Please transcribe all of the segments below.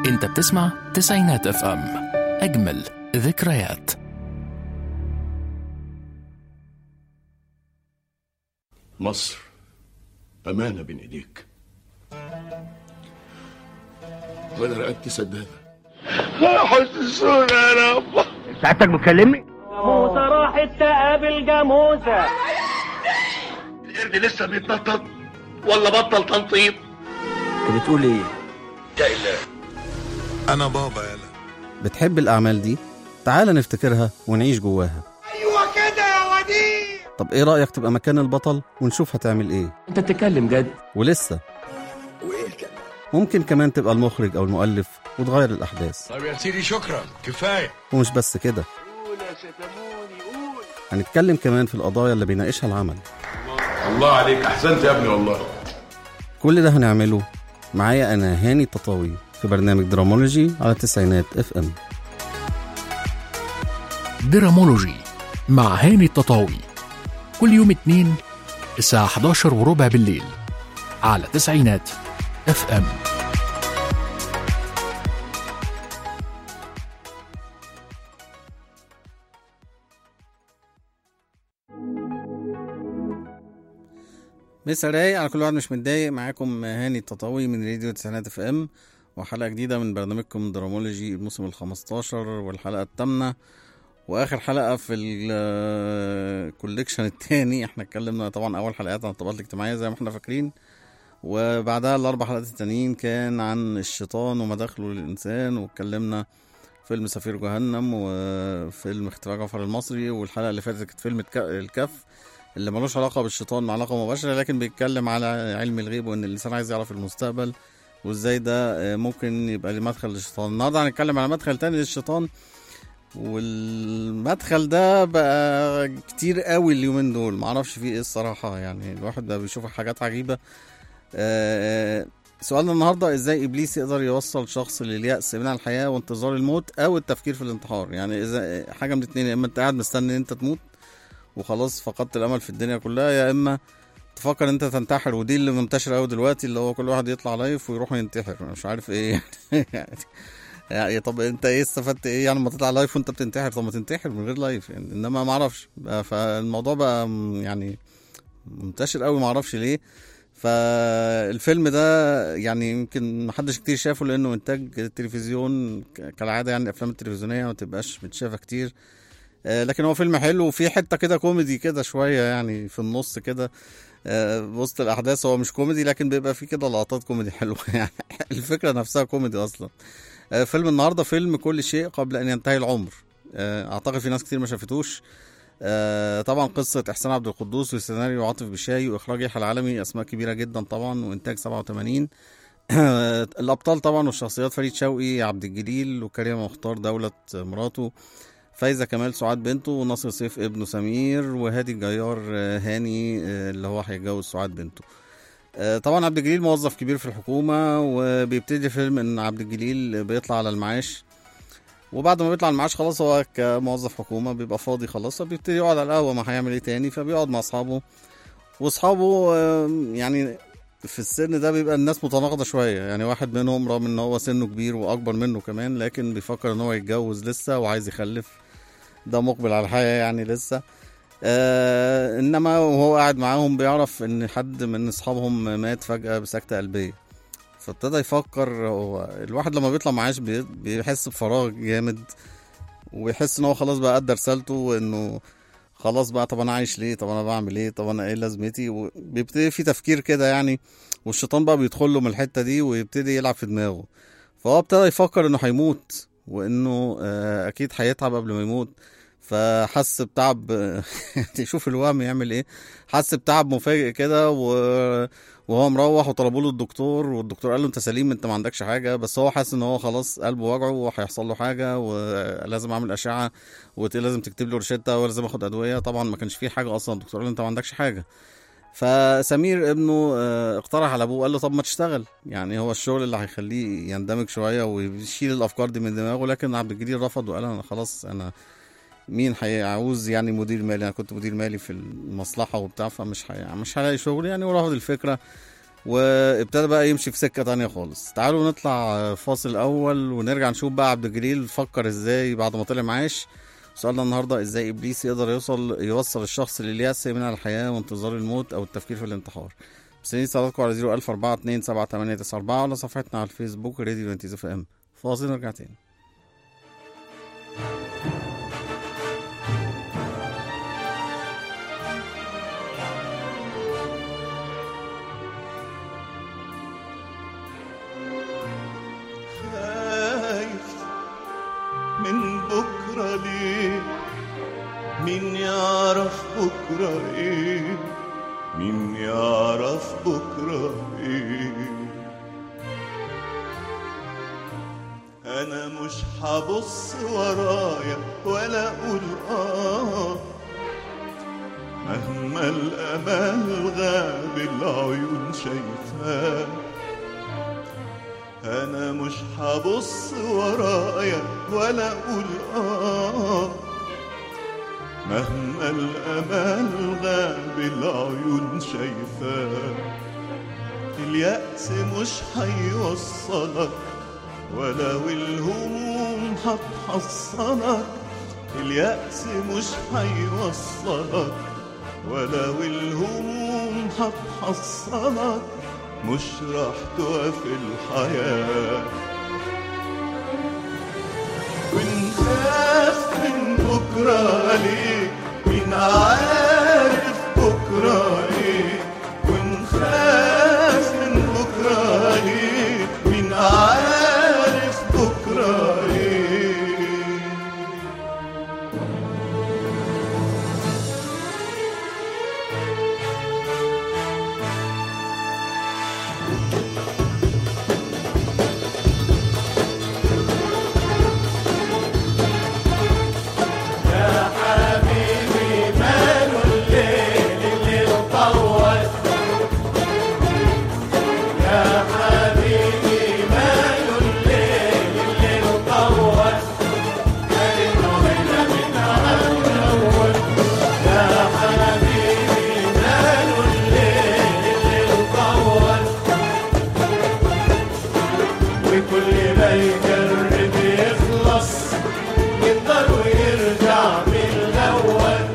انت بتسمع تسعينات اف ام اجمل ذكريات مصر أمانة بين إيديك وأنا رقبتي سدادة حسسونا يا رب ساعتك بتكلمني موسى راحت تقابل جاموسة القرد لسه بيتنطط ولا بطل تنطيط انت بتقول ايه يا إله انا بابا يلا بتحب الأعمال دي؟ تعال نفتكرها ونعيش جواها ايوه كده يا وديع طب إيه رأيك تبقى مكان البطل ونشوف هتعمل إيه؟ انت بتتكلم جد ولسه وايه كده ممكن كمان تبقى المخرج أو المؤلف وتغير الأحداث طب يا سيدي شكرا كفايه ومش بس كده هنتكلم كمان في القضايا اللي بيناقشها العمل الله عليك أحسنت يا ابني والله كل ده هنعمله معايا أنا هاني التطاوي في برنامج درامولوجي على تسعينات اف ام درامولوجي مع هاني التطاوي كل يوم اتنين الساعة 11 وربع بالليل على تسعينات اف ام مسا رايق على كل واحد مش متضايق معاكم هاني التطاوي من راديو تسعينات اف ام وحلقة جديدة من برنامجكم درامولوجي الموسم الخمستاشر والحلقة التامنة واخر حلقة في الكوليكشن التاني احنا اتكلمنا طبعا اول حلقات عن الطبقات الاجتماعية زي ما احنا فاكرين وبعدها الاربع حلقات التانيين كان عن الشيطان ومداخله للانسان واتكلمنا فيلم سفير جهنم وفيلم اختراع جعفر المصري والحلقة اللي فاتت كانت فيلم الك- الكف اللي ملوش علاقة بالشيطان مع علاقة مباشرة لكن بيتكلم على علم الغيب وإن الإنسان عايز يعرف المستقبل وإزاي ده آه، ممكن يبقى ليه مدخل للشيطان النهاردة هنتكلم على مدخل تاني للشيطان والمدخل ده بقى كتير قوي اليومين دول معرفش فيه ايه الصراحة يعني الواحد بقى بيشوف حاجات عجيبة آه، سؤالنا النهاردة ازاي ابليس يقدر يوصل شخص لليأس من الحياة وانتظار الموت او التفكير في الانتحار يعني اذا حاجة من اتنين يا اما انت قاعد مستني ان انت تموت وخلاص فقدت الامل في الدنيا كلها يا اما تفكر انت تنتحر ودي اللي منتشره قوي دلوقتي اللي هو كل واحد يطلع لايف ويروح ينتحر أنا مش عارف ايه يعني يعني طب انت ايه استفدت ايه يعني لما تطلع لايف وانت بتنتحر طب ما تنتحر من غير لايف يعني انما ما اعرفش بقى- فالموضوع بقى م- يعني منتشر قوي ما اعرفش ليه فالفيلم ده يعني يمكن محدش كتير شافه لانه انتاج التلفزيون ك- كالعاده يعني الافلام التلفزيونيه ما تبقاش متشافه كتير آه، لكن هو فيلم حلو وفي حته كده كوميدي كده شويه يعني في النص كده آه، وسط الاحداث هو مش كوميدي لكن بيبقى فيه كده لقطات كوميدي حلوه يعني الفكره نفسها كوميدي اصلا آه، فيلم النهارده فيلم كل شيء قبل ان ينتهي العمر آه، اعتقد في ناس كتير ما شافتوش آه، طبعا قصة إحسان عبد القدوس وسيناريو عاطف بشاي وإخراج يحيى العالمي أسماء كبيرة جدا طبعا وإنتاج 87 الأبطال طبعا والشخصيات فريد شوقي عبد الجليل وكريم مختار دولة مراته فايزة كمال سعاد بنته وناصر سيف ابنه سمير وهادي الجيار آه، هاني آه، اللي هو هيتجوز سعاد بنته آه، طبعا عبد الجليل موظف كبير في الحكومة وبيبتدي فيلم ان عبد الجليل بيطلع على المعاش وبعد ما بيطلع المعاش خلاص هو كموظف حكومة بيبقى فاضي خلاص فبيبتدي يقعد على القهوة ما هيعمل ايه تاني فبيقعد مع اصحابه واصحابه آه، يعني في السن ده بيبقى الناس متناقضة شوية يعني واحد منهم رغم ان هو سنه كبير واكبر منه كمان لكن بيفكر ان هو يتجوز لسه وعايز يخلف ده مقبل على الحياة يعني لسه آه انما وهو قاعد معاهم بيعرف ان حد من اصحابهم مات فجأة بسكتة قلبية فابتدى يفكر هو الواحد لما بيطلع معاش بي- بيحس بفراغ جامد ويحس ان هو خلاص بقى ادى رسالته وانه خلاص بقى طب انا عايش ليه طب انا بعمل ايه طب انا ايه لازمتي وبيبتدي في تفكير كده يعني والشيطان بقى بيدخل له من الحته دي ويبتدي يلعب في دماغه فهو ابتدى يفكر انه هيموت وانه آه، اكيد هيتعب قبل ما يموت فحس بتعب شوف الوهم يعمل ايه حس بتعب مفاجئ كده و... وهو مروح وطلبوا له الدكتور والدكتور قال له انت سليم انت ما عندكش حاجه بس هو حاسس ان هو خلاص قلبه وجعه وهيحصل له حاجه ولازم اعمل اشعه ولازم تكتب له روشته ولازم اخد ادويه طبعا ما كانش فيه حاجه اصلا الدكتور قال له انت ما عندكش حاجه فسمير ابنه آه، اقترح على ابوه قال له طب ما تشتغل يعني هو الشغل اللي هيخليه يندمج شويه ويشيل الافكار دي من دماغه لكن عبد الجليل رفض وقال انا خلاص انا مين هيعوز يعني مدير مالي انا كنت مدير مالي في المصلحه وبتاع فمش حي... مش هلاقي شغل يعني ورفض الفكره وابتدى بقى يمشي في سكه تانية خالص تعالوا نطلع فاصل اول ونرجع نشوف بقى عبد الجليل فكر ازاي بعد ما طلع معاش سؤالنا النهارده ازاي ابليس يقدر يوصل يوصل الشخص لليأس من الحياه وانتظار الموت او التفكير في الانتحار مستنيين صلاتكم على 010427894 ولا صفحتنا على الفيسبوك راديو نتيزة اف ام فاصل نرجع تاني خايف من بكرة ليه مين يعرف بكرة ايه مين يعرف بكرة ايه انا مش هبص ورايا ولا اقول اه مهما الامل غاب العيون شايفاه انا مش هبص ورايا ولا اقول اه مهما الامل غاب العيون شايفاه اليأس مش هيوصلك ولو الهموم هتحصلك اليأس مش هيوصلك ولو الهموم هتحصلك مش راح توقف الحياة ونخاف من بكرة ليه مين عارف بكرة ايه ونخاف من بكرة ليه مين عارف بكرة ايه وكل ما يجرب يخلص يقدر ويرجع من الأول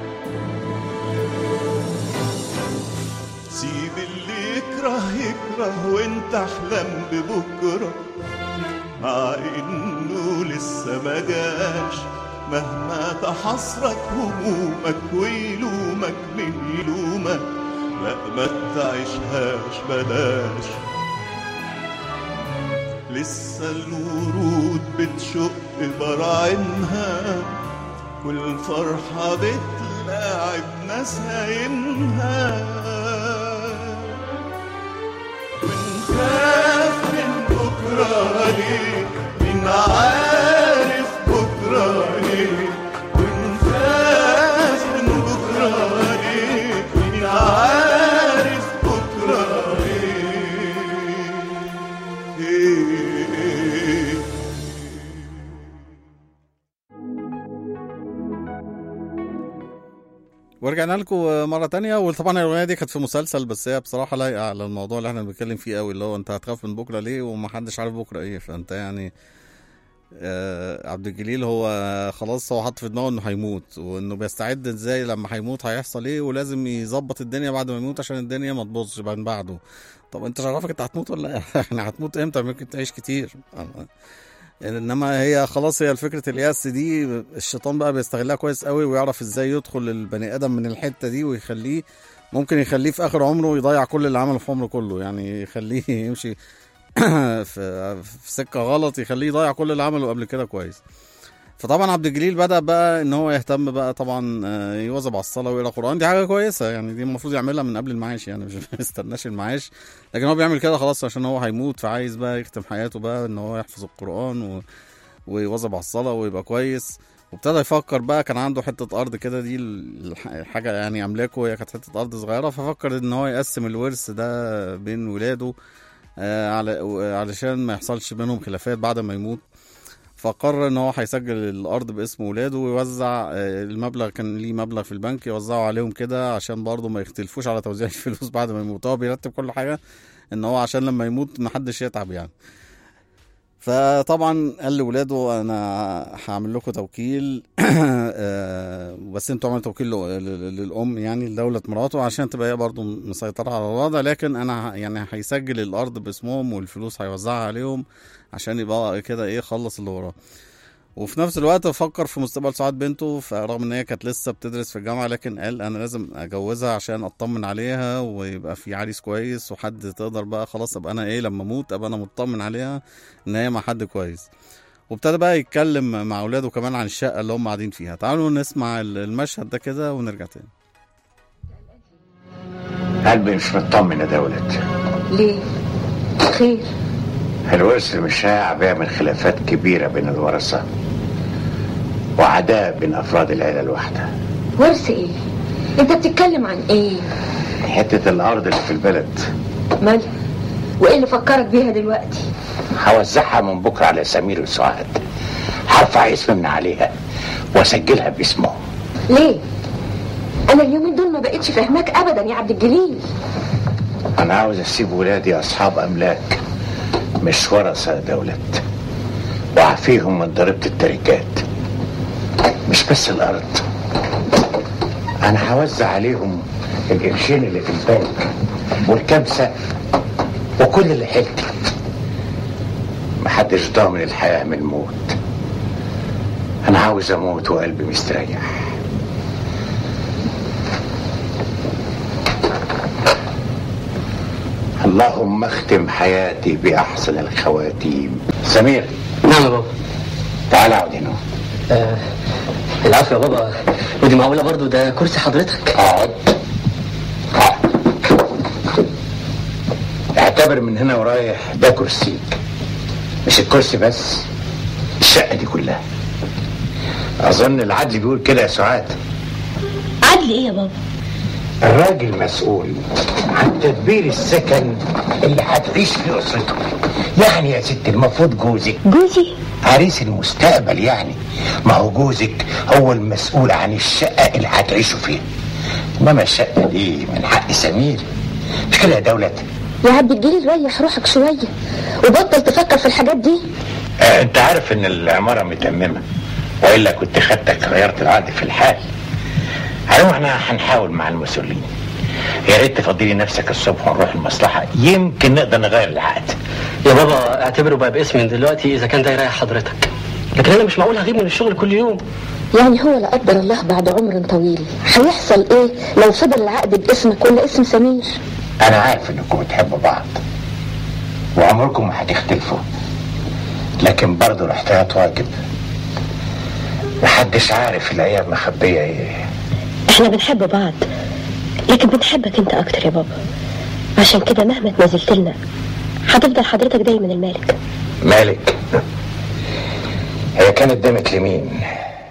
سيب اللي يكره يكره وانت احلم ببكرة مع انه لسه ما جاش مهما تحصرك همومك ويلومك من يلومك لا ما تعيشهاش بلاش لسه الورود بتشق براعمها والفرحة بتلاعب نسايمها ونخاف من بكرة ليه مين عارف بكرة ليه ونخاف من بكرة ليه مين عارف بكرة ليه ورجعنا لكم مرة تانية وطبعا الأغنية دي كانت في مسلسل بس هي بصراحة لايقة على الموضوع اللي احنا بنتكلم فيه قوي اللي هو أنت هتخاف من بكرة ليه ومحدش عارف بكرة إيه فأنت يعني آه عبد الجليل هو خلاص هو حط في دماغه إنه هيموت وإنه بيستعد إزاي لما هيموت هيحصل إيه ولازم يظبط الدنيا بعد ما يموت عشان الدنيا ما تبوظش من بعده طب أنت مش عارفك أنت هتموت ولا إيه؟ يعني هتموت إمتى ممكن تعيش كتير انما هي خلاص هي فكره الياس دي الشيطان بقى بيستغلها كويس قوي ويعرف ازاي يدخل البني ادم من الحته دي ويخليه ممكن يخليه في اخر عمره يضيع كل اللي عمله في عمره كله يعني يخليه يمشي في في سكه غلط يخليه يضيع كل اللي عمله قبل كده كويس فطبعا عبد الجليل بدا بقى ان هو يهتم بقى طبعا آه، يواظب على الصلاه ويقرا قران دي حاجه كويسه يعني دي المفروض يعملها من قبل المعاش يعني مش بيستناش المعاش لكن هو بيعمل كده خلاص عشان هو هيموت فعايز بقى يختم حياته بقى ان هو يحفظ القران و... ويواظب على الصلاه ويبقى كويس وابتدى يفكر بقى كان عنده حته ارض كده دي الح- الحاجه يعني املاكه هي كانت حته ارض صغيره ففكر ان هو يقسم الورث ده بين ولاده آه، على علشان ما يحصلش بينهم خلافات بعد ما يموت فقرر ان هو هيسجل الارض باسم ولاده ويوزع آه، المبلغ كان ليه مبلغ في البنك يوزعه عليهم كده عشان برضه ما يختلفوش على توزيع الفلوس بعد ما يموت هو بيرتب كل حاجه ان هو عشان لما يموت محدش يتعب يعني فطبعا قال لولاده انا هعمل لكم توكيل آه، بس انتوا عملوا توكيل ل- ل- للام يعني لدوله مراته عشان تبقى هي برضه مسيطره على الوضع لكن انا ه- يعني هيسجل الارض باسمهم والفلوس هيوزعها عليهم عشان يبقى كده ايه خلص اللي وراه وفي نفس الوقت فكر في مستقبل سعاد بنته فرغم ان هي كانت لسه بتدرس في الجامعه لكن قال انا لازم اجوزها عشان اطمن عليها ويبقى في عريس كويس وحد تقدر بقى خلاص ابقى انا ايه لما اموت ابقى انا مطمن عليها ان هي مع حد كويس وابتدى بقى يتكلم مع اولاده كمان عن الشقه اللي هم قاعدين فيها تعالوا نسمع ال- المشهد ده كده ونرجع تاني قلبي مش مطمن يا دولت ليه؟ خير الورث المشاع بيعمل خلافات كبيرة بين الورثة وعداء بين أفراد العيلة الواحدة ورث ايه؟ انت بتتكلم عن ايه؟ حتة الأرض اللي في البلد مالها؟ وايه اللي فكرك بيها دلوقتي؟ هوزعها من بكرة على سمير وسعاد هرفع اسمي من عليها واسجلها باسمه ليه؟ انا اليومين دول ما بقتش فاهماك ابدا يا عبد الجليل أنا عاوز أسيب ولادي أصحاب أملاك مش ورثة يا دولت وأعفيهم من ضريبة التركات مش بس الأرض أنا هوزع عليهم القرشين اللي في البنك والكام سقف وكل اللي حيلتي محدش ضامن الحياة من الموت أنا عاوز أموت وقلبي مستريح اللهم اختم حياتي بأحسن الخواتيم سمير نعم يا بابا تعال اقعد هنا آه العفو يا بابا ودي معقولة برضو ده كرسي حضرتك اقعد اقعد اعتبر من هنا ورايح ده كرسيك مش الكرسي بس الشقة دي كلها أظن العدل بيقول كده يا سعاد عدل ايه يا بابا؟ الراجل مسؤول عن تدبير السكن اللي هتعيش فيه أسرته يعني يا ست المفروض جوزك جوزي؟ عريس المستقبل يعني ما هو جوزك هو المسؤول عن الشقة اللي هتعيشوا فيها انما الشقة دي من حق سمير مش كده يا دولة يا عبد الجليل ريح روحك شويه وبطل تفكر في الحاجات دي آه انت عارف ان العمارة متممة والا كنت خدتك غيرت العقد في الحال على العموم احنا هنحاول مع المسؤولين يا ريت تفضلي نفسك الصبح ونروح المصلحة يمكن نقدر نغير العقد يا بابا اعتبره بقى باسمي من دلوقتي اذا كان ده يريح حضرتك لكن انا مش معقول هغيب من الشغل كل يوم يعني هو لا قدر الله بعد عمر طويل هيحصل ايه لو فضل العقد باسمك ولا اسم سمير انا عارف انكم بتحبوا بعض وعمركم ما هتختلفوا لكن برضه الاحتياط واجب محدش عارف الايام مخبيه ايه احنا بنحب بعض لكن بنحبك انت اكتر يا بابا عشان كده مهما اتنازلت لنا هتفضل حضرتك دايما المالك مالك هي كانت دامت لمين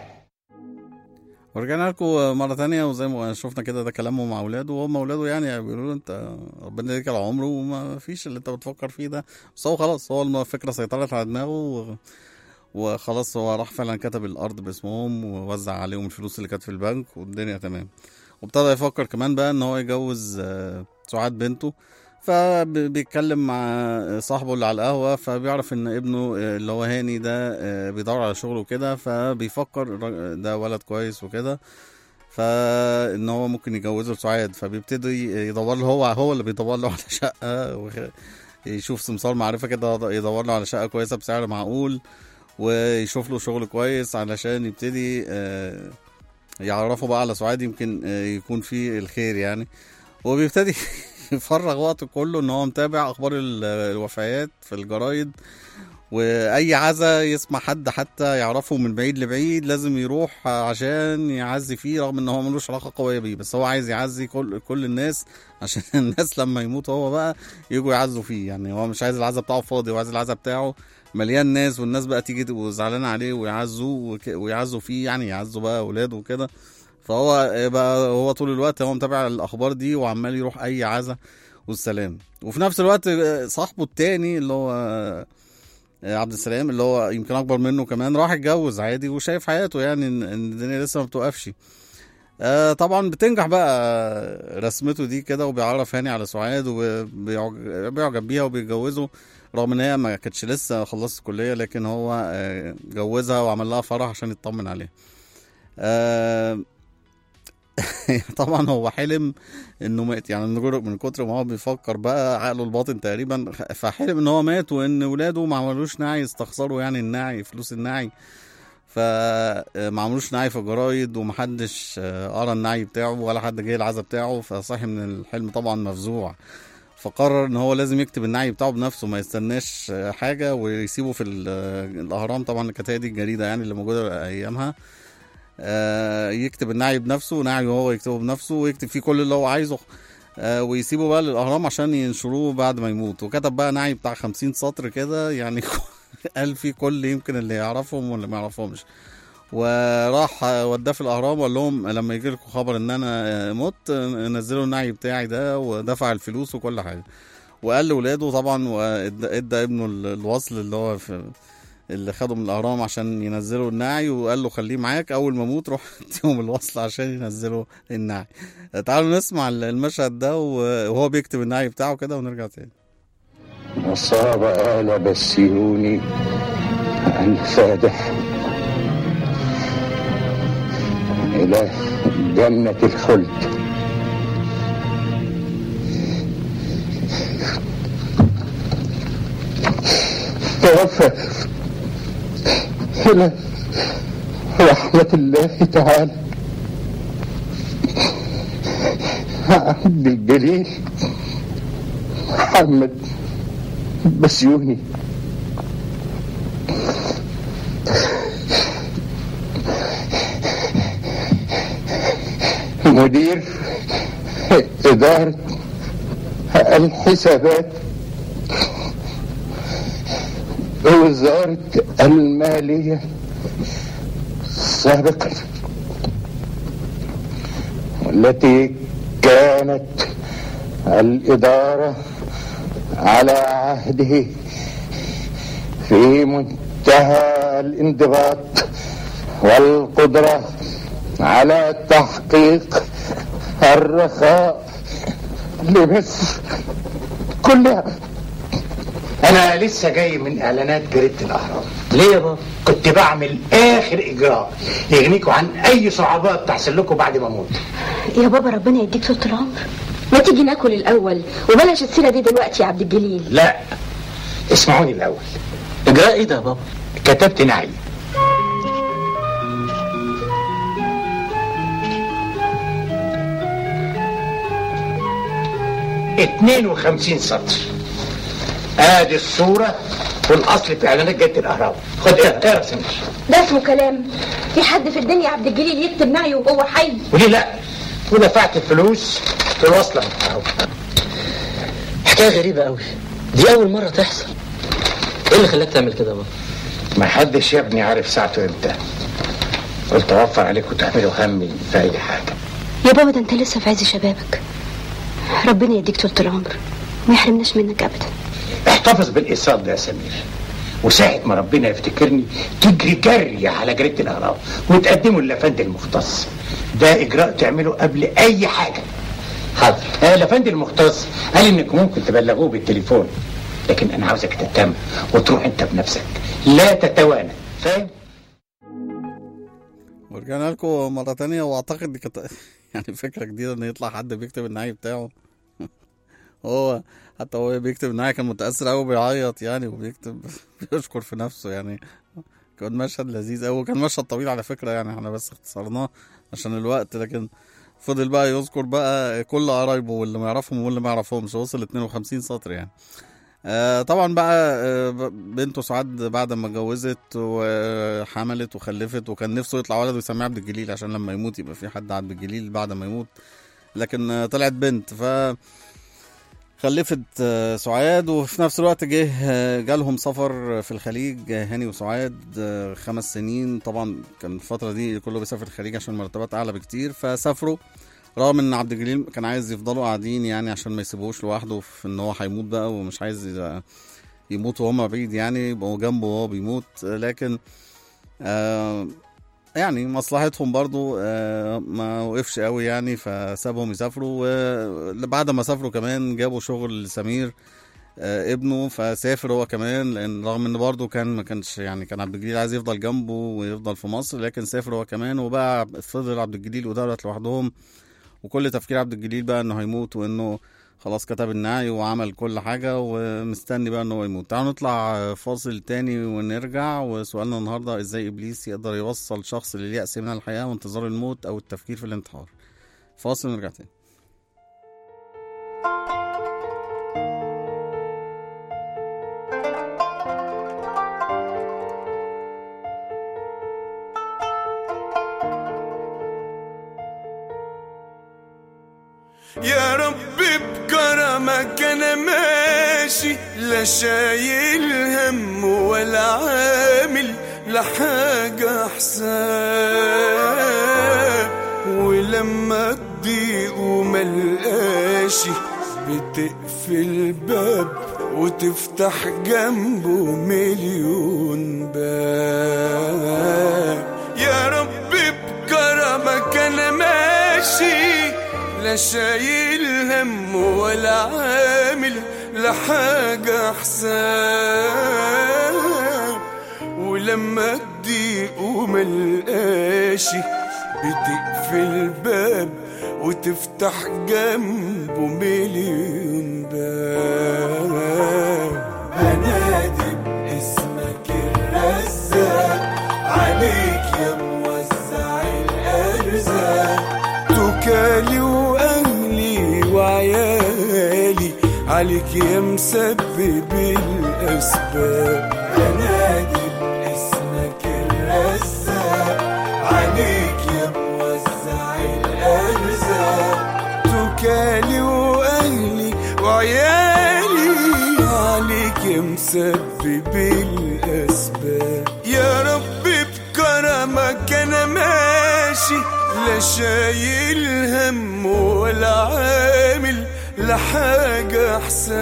ورجعنا لكم مرة تانية وزي ما شفنا كده ده كلامه مع اولاده وهم اولاده يعني بيقولوا له انت ربنا يديك على عمره وما فيش اللي انت بتفكر فيه ده بس هو خلاص هو الفكرة سيطرت على دماغه و... وخلاص هو راح فعلا كتب الارض باسمهم ووزع عليهم الفلوس اللي كانت في البنك والدنيا تمام وابتدى يفكر كمان بقى ان هو يجوز آه، سعاد بنته فبيتكلم مع صاحبه اللي على القهوة فبيعرف ان ابنه آه، اللي هو هاني ده آه، بيدور على شغل وكده فبيفكر الراجل ده ولد كويس وكده فان هو ممكن يجوزه لسعاد فبيبتدي يدور له هو هو اللي بيدور له على شقة وخ- يشوف سمسار معرفة كده يدور له على شقة كويسة بسعر معقول ويشوف له شغل كويس علشان يبتدي آه، يعرفه بقى على سعاد يمكن آه، يكون فيه الخير يعني وبيبتدي يفرغ وقته كله ان هو متابع اخبار ال- الوفيات في الجرايد واي عزا يسمع حد حتى يعرفه من بعيد لبعيد لازم يروح عشان يعزي فيه رغم ان هو ملوش علاقه قويه بيه بس هو عايز يعزي كل كل الناس عشان الناس لما يموت هو بقى يجوا يعزوا فيه يعني هو مش عايز العزا بتاعه فاضي هو عايز العزا بتاعه مليان ناس والناس بقى تيجي تبقى زعلانه عليه ويعزوا وك- ويعزوا فيه يعني يعزوا بقى اولاده وكده فهو بقى هو طول الوقت هو متابع الاخبار دي وعمال يروح اي عزا والسلام وفي نفس الوقت صاحبه التاني اللي هو آه، عبد السلام اللي هو يمكن اكبر منه كمان راح اتجوز عادي وشايف حياته يعني ان إن الدنيا لسه ما بتوقفش آه طبعا بتنجح بقى رسمته دي كده وبيعرف هاني على سعاد وبيعجب بيها وبيتجوزوا رغم ان هي ما كانتش لسه خلصت الكليه لكن هو آه، جوزها وعمل لها فرح عشان يطمن عليها آه طبعا هو حلم انه مات يعني من جر- من كتر ما هو بيفكر بقى عقله الباطن تقريبا فحلم ان هو مات وان ولاده ما عملوش نعي استخسروا يعني النعي فلوس النعي فما عملوش نعي في الجرايد ومحدش آه، قرا النعي بتاعه ولا حد جه العزا بتاعه فصحي من الحلم طبعا مفزوع فقرر ان هو لازم يكتب النعي بتاعه بنفسه ما يستناش آه، حاجه ويسيبه في ال- آه، الاهرام طبعا كانت هي دي الجريده يعني اللي موجوده ايامها آه، يكتب النعي بنفسه نعي هو يكتبه بنفسه ويكتب فيه كل اللي هو عايزه آه، ويسيبه بقى للاهرام عشان ينشروه بعد ما يموت وكتب بقى نعي بتاع خمسين سطر كده يعني قال فيه كل يمكن اللي يعرفهم واللي ما يعرفهمش وراح وداه في الاهرام وقال لهم لما يجي لكم خبر ان انا مت نزلوا النعي بتاعي ده ودفع الفلوس وكل حاجه وقال لاولاده طبعا وادى ادى ابنه ال- الوصل اللي هو في اللي خده من الاهرام عشان ينزلوا النعي وقال له خليه معاك اول ما اموت روح اديهم الوصل عشان ينزلوا النعي تعالوا نسمع المشهد ده وهو بيكتب النعي بتاعه كده ونرجع تاني أصاب آل بسيوني الفادح إلى جنة الخلد توفى إلى رحمة الله تعالى عبد الجليل محمد بسيوني مدير إدارة الحسابات وزارة المالية سابقا والتي كانت الإدارة على عهده في منتهى الانضباط والقدرة على تحقيق الرخاء لمصر كلها أنا لسه جاي من إعلانات جريدة الأهرام ليه يا بابا؟ كنت بعمل آخر إجراء يغنيكم عن أي صعوبات تحصل لكم بعد ما أموت يا بابا ربنا يديك طول العمر ما تيجي ناكل الاول وبلاش السيره دي دلوقتي يا عبد الجليل لا اسمعوني الأول اجراء ايه ده يا بابا؟ كتبت نعي اتنين وخمسين سطر ادي الصورة والاصل في اعلانات جريدة الاهرام خد اقرا اقرا سمير ده اسمه كلام في حد في الدنيا يا عبد الجليل يكتب نعي وهو حي وليه لا ودفعت الفلوس في الوصلة اهو حكايه غريبه قوي دي اول مره تحصل ايه اللي خلاك تعمل كده يا بابا؟ ما حدش يا ابني عارف ساعته امتى قلت اوفر عليكم تعملوا همي في اي حاجة يا بابا ده انت لسه في عز شبابك ربنا يديك طول العمر ما يحرمناش منك ابدا احتفظ بالايصال ده يا سمير وساعة ما ربنا يفتكرني تجري جري على جريدة الأهرام وتقدمه للأفندي المختص ده إجراء تعمله قبل أي حاجة حاضر آه الأفندي المختص قال إنك ممكن تبلغوه بالتليفون لكن أنا عاوزك تهتم وتروح أنت بنفسك لا تتوانى فاهم؟ ورجعنا لكم مرة تانية واعتقد دي كانت يعني فكرة جديدة ان يطلع حد بيكتب النهاية بتاعه هو حتى هو بيكتب النهاية كان متأثر أوي بيعيط يعني وبيكتب بيشكر في نفسه يعني كان مشهد لذيذ أوي كان مشهد طويل على فكرة يعني احنا بس اختصرناه عشان الوقت لكن فضل بقى يذكر بقى كل قرايبه واللي ما يعرفهم واللي ما يعرفهمش وصل 52 سطر يعني آه طبعا بقى آه ب- بنته سعاد بعد ما اتجوزت وحملت وخلفت وكان نفسه يطلع ولد ويسميه عبد الجليل عشان لما يموت يبقى في حد عبد الجليل بعد ما يموت لكن آه طلعت بنت ف خلفت آه، سعاد وفي نفس الوقت جه آه، جالهم سفر في الخليج آه، هاني وسعاد آه، خمس سنين طبعا كان الفترة دي كله بيسافر الخليج عشان مرتبات أعلى بكتير فسافروا رغم ان عبد الجليل كان عايز يفضلوا قاعدين يعني عشان ما يسيبوهوش لوحده في ان هو هيموت بقى ومش عايز ي- يموت وهو بعيد يعني يبقوا جنبه وهو بيموت لكن آه يعني مصلحتهم برضو آه ما وقفش قوي يعني فسابهم يسافروا وبعد ما سافروا كمان جابوا شغل لسمير آه ابنه فسافر هو كمان لان رغم ان برضه كان ما كانش يعني كان عبد الجليل عايز يفضل جنبه ويفضل في مصر لكن سافر هو كمان وبقى فضل عبد الجليل ودولت لوحدهم وكل تفكير عبد الجليل بقى انه هيموت وانه خلاص كتب النعي وعمل كل حاجة ومستني بقى ان هو يموت تعالوا نطلع فاصل تاني ونرجع وسؤالنا النهاردة ازاي ابليس يقدر يوصل شخص لليأس من الحياة وانتظار الموت او التفكير في الانتحار فاصل ونرجع تاني يا رب بكرمك انا ماشي لا شايل هم ولا عامل لحاجة حساب ولما تضيق وملقاشي بتقفل باب وتفتح جنبه مليون باب يا رب بكرمك انا ماشي لا شايل هم ولا عامل لحاجة حساب ولما تضيق وملقاشي بتقفل باب وتفتح جنبه مليون باب بنادي باسمك الرزاق عليك يا موزع الارزاق توكالي واهلي وعيالي عليك يا مسبب الاسباب بنادي باسمك الرزاق عليك يا موزع الارزاق توكالي واهلي وعيالي عليك يا مسبب الاسباب يا رب بكرمك انا ماشي لا شايل هم ولا عامل لحاجة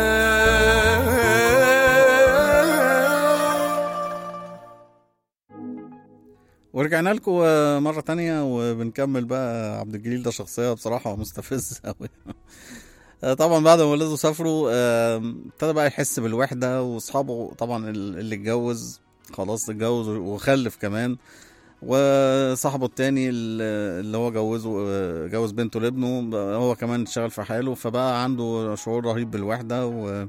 حساب ورجعنا لكم مرة تانية وبنكمل بقى عبد الجليل ده شخصية بصراحة مستفز أوي طبعا بعد ما ولاده سافروا آه، ابتدى بقى يحس بالوحدة واصحابه طبعا اللي اتجوز خلاص اتجوز وخلف كمان وصاحبه التاني اللي هو جوزه آه، جوز بنته لابنه بقى هو كمان اشتغل في حاله فبقى عنده شعور رهيب بالوحدة و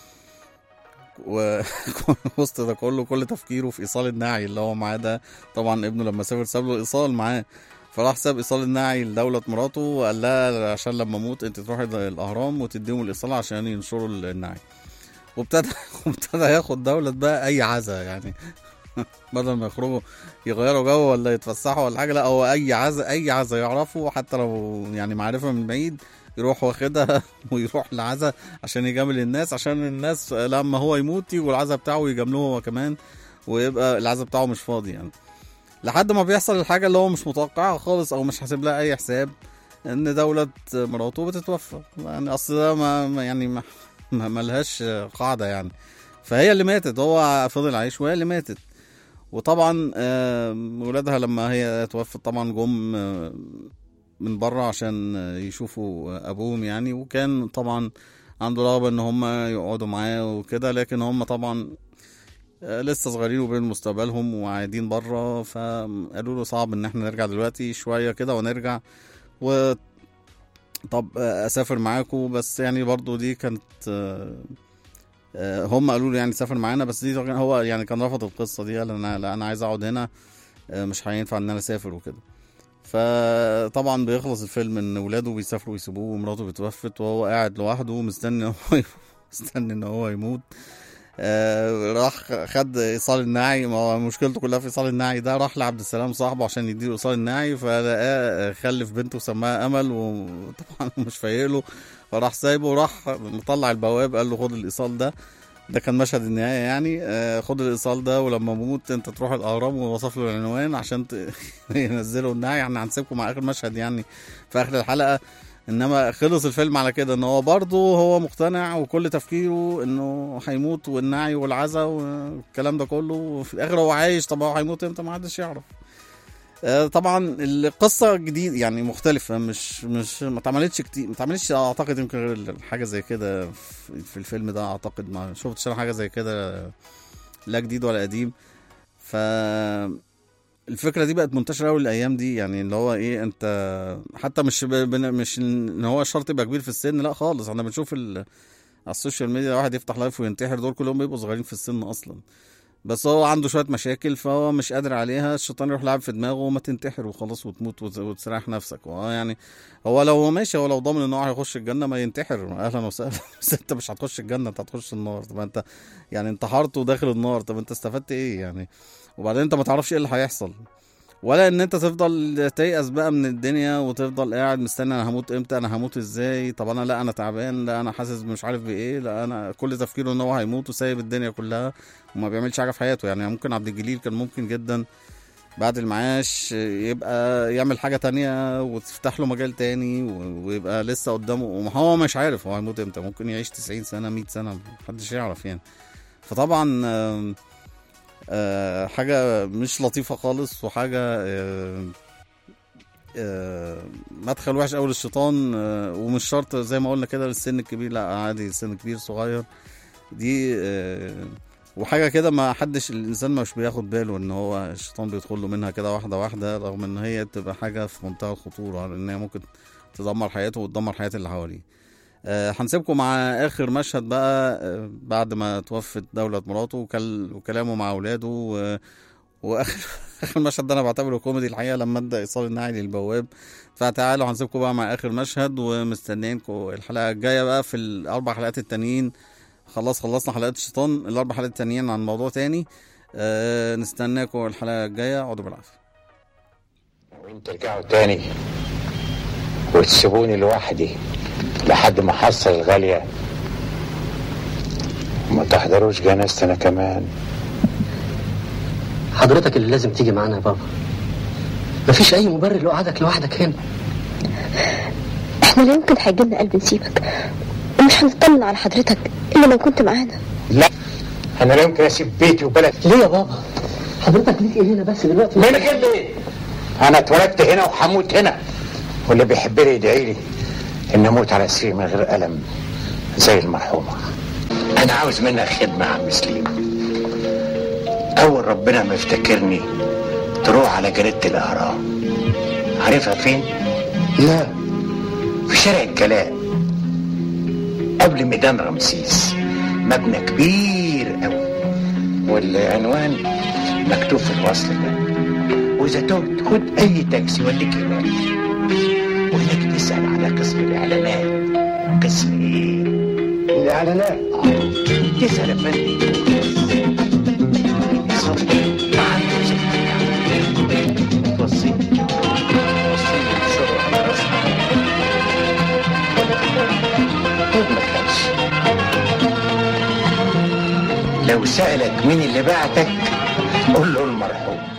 و وسط ده كله كل تفكيره في ايصال الناعي اللي هو معاه ده طبعا ابنه لما سافر ساب له ايصال معاه فراح ساب ايصال الناعي لدولة مراته وقال لها عشان لما اموت انت تروحي الاهرام وتديهم الايصال عشان ينشروا الناعي وابتدى وابتدى ياخد دولة بقى اي عزا يعني بدل ما يخرجوا يغيروا جو ولا يتفسحوا ولا حاجه لا هو اي عزا اي عزا يعرفه حتى لو يعني معرفه من بعيد يروح واخدها ويروح العزا عشان يجامل الناس عشان الناس لما هو يموت يجوا العزا بتاعه يجاملوه هو كمان ويبقى العزا بتاعه مش فاضي يعني لحد ما بيحصل الحاجه اللي هو مش متوقعها خالص او مش حاسب لها اي حساب ان دولة مراته بتتوفى يعني اصل ده ما ما- يعني ما ما- ملهاش قاعدة يعني فهي اللي ماتت هو فضل عايش وهي اللي ماتت وطبعا آم، ولادها لما هي توفت طبعا جم آه، من بره عشان آه، يشوفوا ابوهم يعني وكان طبعا عنده رغبة ان هم يقعدوا معاه وكده لكن هم طبعا آه، لسه صغيرين وبين مستقبلهم وقاعدين بره فقالوا له صعب ان احنا نرجع دلوقتي شويه كده ونرجع و طب آه، اسافر معاكم بس يعني برضو دي كانت آه، آه، هم قالوا له يعني سافر معانا بس دي طبعاً هو يعني كان رفض القصه دي قال انا لا انا عايز اقعد هنا آه، مش هينفع ان انا اسافر وكده فطبعا بيخلص الفيلم ان ولاده بيسافروا ويسيبوه ومراته بتوفت وهو قاعد لوحده مستني ان هو مستني ان هو يموت آه راح خد ايصال الناعي ما هو مشكلته كلها في ايصال الناعي ده راح لعبد السلام صاحبه عشان يديله ايصال الناعي فلقاه خلف بنته وسماها امل وطبعا مش فايق له فراح سايبه وراح مطلع البواب قال له خد الايصال ده ده كان مشهد النهايه يعني آه خد الايصال ده ولما اموت انت تروح الاهرام ووصف له العنوان عشان ت... ينزلوا الناعي احنا هنسيبكم مع اخر مشهد يعني في اخر الحلقه انما خلص الفيلم على كده ان هو برضه هو مقتنع وكل تفكيره انه هيموت والنعي والعزا والكلام ده كله وفي الاخر هو عايش طب هو هيموت امتى ما حدش يعرف آه، طبعا القصه جديد يعني مختلفه مش مش ما اتعملتش كتير ما اتعملتش اعتقد يمكن غير حاجه زي كده في في الفيلم ده اعتقد ما شفتش انا حاجه زي كده لا جديد ولا قديم ف الفكره دي بقت منتشره قوي الايام دي يعني اللي هو ايه انت حتى مش ب... بن- مش ان هو شرط يبقى كبير في السن لا خالص احنا بنشوف ال... على السوشيال ميديا واحد يفتح لايف وينتحر دول كلهم بيبقوا صغيرين في السن اصلا بس هو عنده شويه مشاكل فهو مش قادر عليها الشيطان يروح لعب في دماغه وما تنتحر وخلاص وتموت وت- وتسرح نفسك وهو يعني هو لو هو ماشي هو لو ضامن ان هو هيخش الجنه ما ينتحر اهلا وسهلا بس انت مش هتخش الجنه انت هتخش النار طب انت يعني انتحرت وداخل النار طب انت استفدت ايه يعني وبعدين انت ما تعرفش ايه اللي هيحصل ولا ان انت تفضل تيأس بقى من الدنيا وتفضل قاعد مستني انا هموت امتى انا هموت ازاي طب انا لا انا تعبان لا انا حاسس مش عارف بايه لا انا كل تفكيره ان هو هيموت وسايب الدنيا كلها وما بيعملش حاجه في حياته يعني ممكن عبد الجليل كان ممكن جدا بعد المعاش يبقى يعمل حاجه تانية وتفتح له مجال تاني و- ويبقى لسه قدامه وما هو مش عارف هو هيموت امتى ممكن يعيش 90 سنه 100 سنه محدش يعرف يعني فطبعا آم، آه، حاجة مش لطيفة خالص وحاجة آه، آه، مدخل وحش قوي للشيطان آه، ومش شرط زي ما قلنا كده للسن الكبير لا عادي سن كبير صغير دي آه، وحاجة كده ما حدش الإنسان مش بياخد باله إن هو الشيطان بيدخل له منها كده واحدة واحدة رغم إن هي تبقى حاجة في منتهى الخطورة لأن هي ممكن تدمر حياته وتدمر حياة اللي حواليه آه، هنسيبكم مع اخر مشهد بقى آه، بعد ما توفت دولة مراته وكل وكلامه مع اولاده و... واخر اخر مشهد ده انا بعتبره كوميدي الحقيقه لما ادى ايصال الناعي للبواب فتعالوا هنسيبكم بقى مع اخر مشهد ومستنيينكم الحلقه الجايه بقى في الاربع حلقات التانيين خلاص خلصنا حلقات الشيطان الاربع حلقات التانيين عن موضوع تاني أه نستناكم الحلقه الجايه اقعدوا بالعافيه وانتوا ترجعوا تاني وتسيبوني لوحدي لحد ما احصل الغالية ما تحضروش جنازتي انا كمان حضرتك اللي لازم تيجي معانا يا بابا مفيش اي مبرر لقعدك لوحدك هنا احنا لا يمكن هيجيلنا قلب نسيبك ومش هنطمن على حضرتك الا لو كنت معانا لا انا لا يمكن اسيب بيتي وبلدي ليه يا بابا حضرتك ليك ايه هنا بس دلوقتي من غير ليه انا اتولدت هنا وهموت هنا واللي بيحبني يدعي لي ان اموت على سرير من غير الم زي المرحومه انا عاوز منك خدمه يا عم سليم اول ربنا ما يفتكرني تروح على جريده الاهرام عارفها فين لا في شارع الجلاء قبل ميدان رمسيس مبنى كبير قوي والعنوان مكتوب في الوصل ده واذا تهت خد اي تاكسي يوديك هناك وهناك تسال على قسم الاعلانات قسم ايه الاعلانات تسال يا فندم ما عندوش اختيار. توصيني توصيني الشغل على راسنا طب ما تخافش لو سألك مين اللي بعتك قول له المرحوم